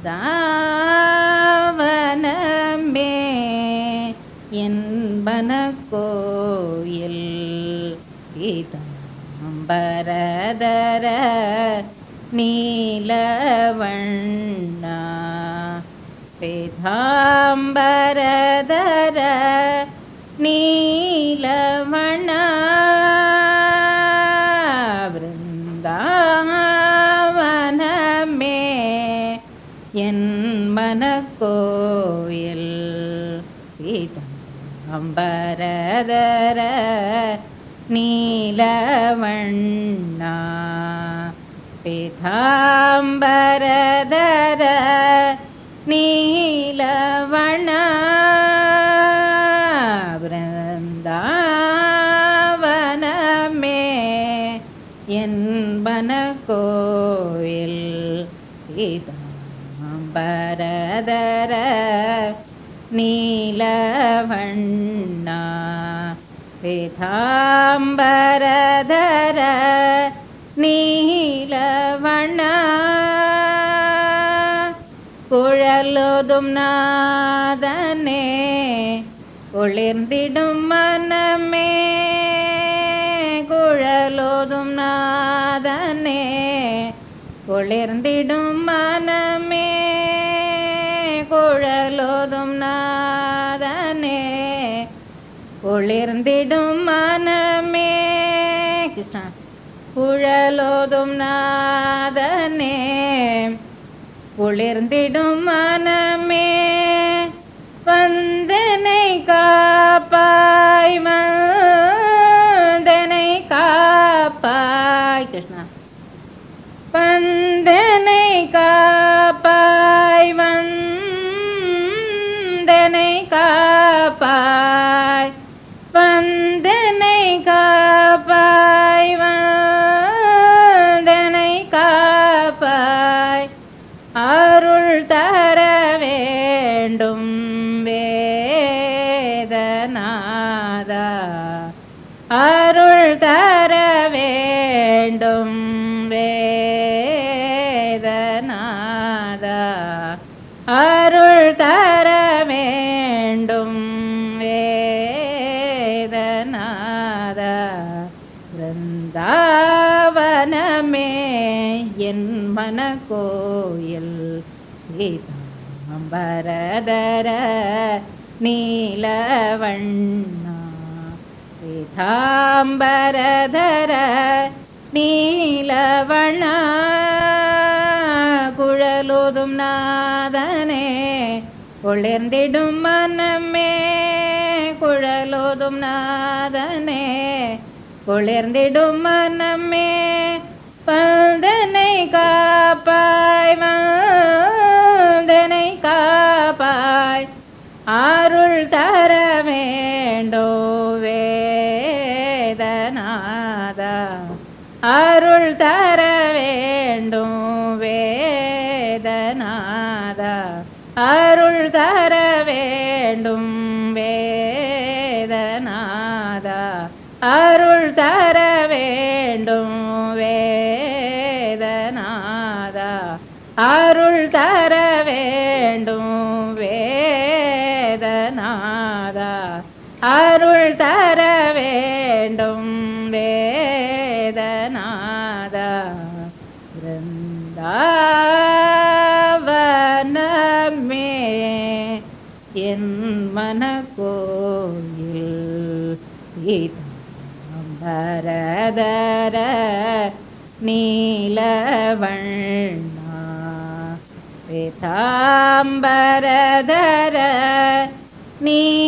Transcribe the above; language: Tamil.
பிருந்தாவனமே என்பன கோயில் பீதாம்பரதர நீலவண்ணா பீதாம்பரதர நீலவண்ணா பிருந்தாவனமே என் மனக்கோயில் பீதாம்பரதர நீலவண்ணா பீதாம்பரதர நீலவண்ணா பிருந்தாவனமே என்பன கோயில் பீதாம்பரதர நீலவண்ணா பீதாம்பரதர நீலவண்ணா குழலோதும் நாதனே குளிர்ந்திடும் மனமே குழலோதும் நாதனே குளிர்ந்திடும் மனமே குழலோதும் நாதனே குளிர்ந்திடும் மனமே கிருஷ்ணா குழலோதும் நாதனே குளிர்ந்திடும் மனமே வந்தனை காப்பாய் வந்தனை காப்பாய் கிருஷ்ணா வந்தனை காப்பாய் வந்தனை காப்பாய் வந்தனை காப்பாய் வந்தனை காப்பாய் அருள் தர வேண்டும் வேதநாதா அருள் தர வேண்டும் வேதநாதா அருள் தர வேண்டும் வேதநாதா பிருந்தாவனமே என் மனக்கோயில் பீதாம்பரதர நீலவண்ணா பீதாம்பரதர நீலவண்ணா குழலோதும் நாதனே குளிர்ந்திடும் மனமே குழலோதும் நாதனே குளிர்ந்திடும் மனமே பந்தனை காப்பாய் வந்தனை காப்பாய் அருள் தர வேண்டோ வேதநாதா அருள் தர வேண்டும் வேதநாதா அருள் தர வேண்டும் வேதநாதா அருள் தர வேண்டும் வேதநாதா அருள் தர வேண்டும் வேதநாதா அருள் தர வேண்டும் வேதநாதா பிருந்தாவனமே என் மனக்கோயில் பீதாம்பரதர நீலவண்ணா பீதாம்பரதர நீ